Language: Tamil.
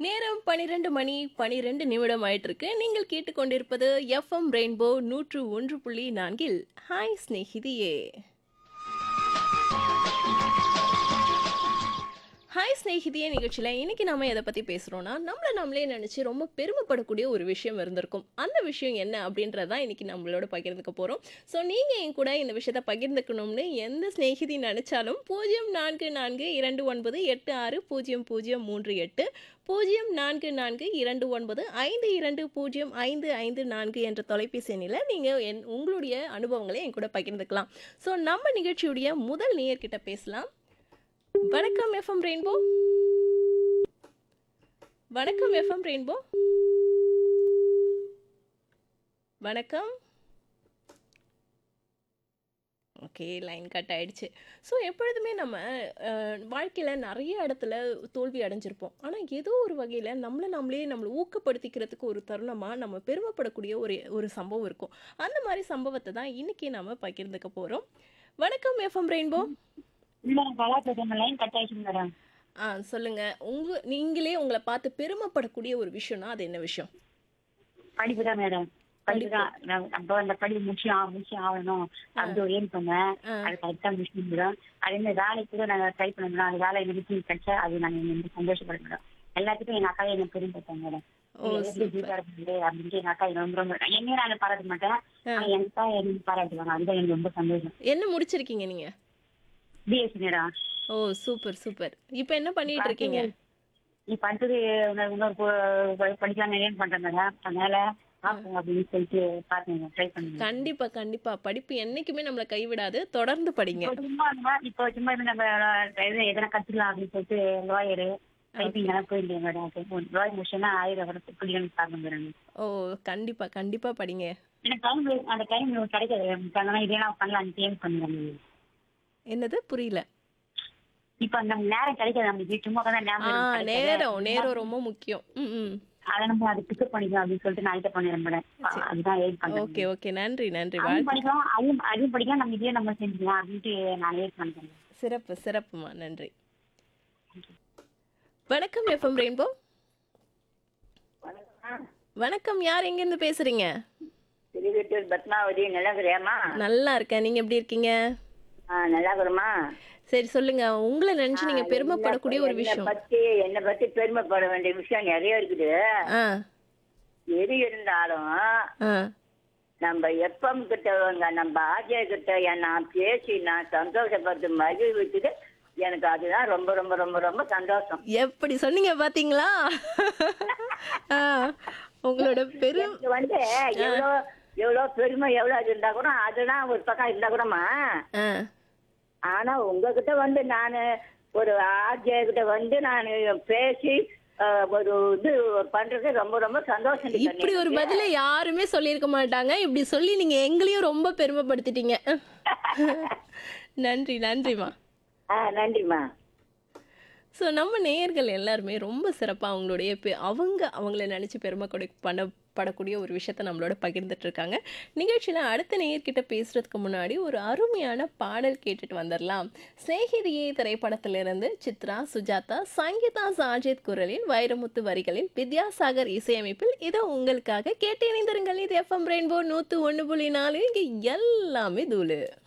நேரம் பனிரெண்டு மணி பனிரெண்டு நிமிடம் ஆயிட்டிருக்கு நீங்கள் கேட்டுக்கொண்டிருப்பது எஃப்எம் ரெயின்போ நூற்று ஒன்று புள்ளி நான்கில் ஹாய் ஸ்நேகிதியே ஹாய் ஸ்நேகிதியே நிகழ்ச்சியில் இன்னைக்கு நாம எதை பற்றி பேசுகிறோன்னா நம்மளை நம்மளே நினச்சி ரொம்ப பெருமைப்படக்கூடிய ஒரு விஷயம் இருந்திருக்கும் அந்த விஷயம் என்ன அப்படின்றது தான் இன்னைக்கு நம்மளோட பகிர்ந்துக்க போகிறோம் ஸோ நீங்கள் என் கூட இந்த விஷயத்த பகிர்ந்துக்கணும்னு எந்த ஸ்நேகிதி நினச்சாலும் பூஜ்ஜியம் நான்கு நான்கு இரண்டு ஒன்பது எட்டு ஆறு பூஜ்ஜியம் பூஜ்ஜியம் மூன்று எட்டு பூஜ்ஜியம் நான்கு நான்கு இரண்டு ஒன்பது ஐந்து இரண்டு பூஜ்ஜியம் ஐந்து ஐந்து நான்கு என்ற தொலைபேசி எண்ணில் நீங்கள் என் உங்களுடைய அனுபவங்களை என் கூட பகிர்ந்துக்கலாம் ஸோ நம்ம நிகழ்ச்சியுடைய முதல் நேயர்கிட்ட பேசலாம் வணக்கம் எஃப்எம் ரெயின்போ வணக்கம் எஃப்எம் ரெயின்போ வணக்கம் ஓகே லைன் கட் ஆயிடுச்சு ஸோ எப்பொழுதுமே நம்ம வாழ்க்கையில் நிறைய இடத்துல தோல்வி அடைஞ்சிருப்போம் ஆனால் ஏதோ ஒரு வகையில் நம்மளை நம்மளே நம்மளை ஊக்கப்படுத்திக்கிறதுக்கு ஒரு தருணமாக நம்ம பெருமைப்படக்கூடிய ஒரு ஒரு சம்பவம் இருக்கும் அந்த மாதிரி சம்பவத்தை தான் இன்றைக்கி நம்ம பகிர்ந்துக்க போகிறோம் வணக்கம் எஃப்எம் ரெயின்போ மேடம் நல்லா பேசுங்க லைன் கட் ஆயிடுச்சு மேடம் ஆ சொல்லுங்க உங்க நீங்களே உங்களை பார்த்து பெருமைப்படக்கூடிய ஒரு விஷயம்னா அது என்ன விஷயம் படிப்பு தான் மேடம் படிப்பு தான் நான் நம்ம அந்த படிப்பு முடிச்சு ஆ முடிச்சு ஆகணும் அப்படி ஒரு ஏன் பண்ணேன் ஆ. அது கரெக்டா முடிச்சு மேடம் அதே மாதிரி வேலைக்கு கூட நாங்கள் ட்ரை பண்ண மேடம் அந்த வேலை எனக்கு கிடைச்சா அது நான் ரொம்ப சந்தோஷப்படுறேன் மேடம் எல்லாத்துக்கும் எங்க அக்கா என்ன பெருமைப்பட்டேன் மேடம் ஓ, சூப்பர். அப்படின்ட்டு எங்க அக்கா என்ன ரொம்ப ரொம்ப என்னையும் நான் பாராட்ட மாட்டேன் ஆனா எங்க அக்கா என்ன பாராட்டுவாங்க அதுதான் எனக்கு ரொம்ப சந்தோஷம் என்ன முடிச்சிருக்கீங்க நீங்க BSc madam oh super super இப்போ என்ன பண்ணிட்டு இருக்கீங்க நீ பண்றது இன்னொரு இன்னொரு ப- படிக்கலாம் ஏன் பண்றேன் மேடம் அதனால பாப்போம் அப்படின்னு சொல்லிட்டு பார்த்தேன் ட்ரை பண்ணுங்க கண்டிப்பா கண்டிப்பா படிப்பு என்னைக்குமே நம்மளை கைவிடாது தொடர்ந்து படிங்க இப்போ சும்மா இந்த மாதிரி இப்போ சும்மா இருந்து நம்ம எது- எதனா கத்துக்கலாம் அப்படின்னு சொல்லிட்டு லாயரு டைப்பிங் எல்லாம் போயிருந்தேன் மேடம் லாயர் முடிச்சுன்னா ஆயிரம் வர பிடிக்கணும்னு பார்க்க மேடம் ஓ கண்டிப்பா கண்டிப்பா படிங்க எனக்கு டைம் அந்த டைம் கிடைக்காது அதனால இதே நான் பண்ணலாம் சேஞ்ச் பண்ணுறேன் என்னது புரியல இப்போ அந்த நேரம் கிடைக்காது நமக்கு சும்மா தான் ஆ நேரம் கிடைக்காது. நேரம் நேரம் ரொம்ப முக்கியம் ம் ம் அதை நம்ம அதை பிக்கப் பண்ணிக்கலாம் அப்படின்னு சொல்லிட்டு நான் இதை பண்ணிடுறேன் மேடம் அதுதான் ஏட் ஓகே பண்ணுறேன் ஓகே நன்றி நன்றி அதுவும் வாழ்த்து படிக்கலாம் அதுவும் அதுவும் படிக்கலாம் நம்ம இதே நம்ம செஞ்சுக்கலாம் அப்படின்ட்டு நான் ஏட் பண்ணுறேன் சிறப்பு சிறப்புமா நன்றி வணக்கம் எஃப்எம் ரெயின்போ வணக்கம் யார் எங்கேருந்து பேசுறீங்க திருவெட்டூர் பத்மாவதி நிலவரியாமா நல்லா இருக்கேன் நீங்க எப்படி இருக்கீங்க ஆ நல்லா வருமா சரி சொல்லுங்க உங்களை நினைச்சு நீங்க பெருமைப்படக்கூடிய ஒரு விஷயம் பத்தி என்னை பத்தி பெருமைப்பட வேண்டிய விஷயம் நிறைய இருக்குது ஆ எது இருந்தாலும் ஆ நம்ம எப்பம் கிட்ட வங்க நம்ம ஆஜய கிட்ட நான் பேசி நான் சந்தோஷப்பட்டு மகிழ்விச்சுட்டு எனக்கு அதுதான் ரொம்ப ரொம்ப ரொம்ப ரொம்ப சந்தோஷம் எப்படி சொன்னீங்க பாத்தீங்களா ஆ, உங்களோட பெரும் எனக்கு வந்து எவ்வளோ எவ்வளோ பெருமை எவ்வளோ இது இருந்தா கூட அதுதான் ஒரு பக்கம் இருந்தா கூடமா ஆ, ஆனா உங்ககிட்ட வந்து நான் ஒரு ஆர்ஜே கிட்ட வந்து நான் பேசி அஹ், ஒரு இது பண்றது ரொம்ப ரொம்ப சந்தோஷம் டி இப்படி ஒரு கண்ணு. பதில யாருமே சொல்லியிருக்க மாட்டாங்க இப்படி சொல்லி நீங்க எங்களையும் ரொம்ப பெருமைப்படுத்திட்டீங்க நன்றி நன்றிமா ஆ நன்றிம்மா ஸோ நம்ம நேயர்கள் எல்லாருமே ரொம்ப சிறப்பாக அவங்களுடைய பெ- அவங்க அவங்கள நினச்சி பெருமை கொடை பண்ணப்படக்கூடிய ஒரு விஷயத்த நம்மளோட பகிர்ந்துட்டு இருக்காங்க நிகழ்ச்சியில் அடுத்த நேயர்கிட்ட பேசுறதுக்கு முன்னாடி ஒரு அருமையான பாடல் கேட்டுட்டு வந்துடலாம் சிநேகிதியே திரைப்படத்திலிருந்து சித்ரா சுஜாதா சங்கீதா சாஜித் குரலில் வைரமுத்து வரிகளில் வித்யாசாகர் இசையமைப்பில் இதோ உங்களுக்காக கேட்டு இணைந்திருங்கள் இது எஃப்எம் ரெயின்போ நூற்று ஒன்று புள்ளி நாலு இங்கே எல்லாமே தூளு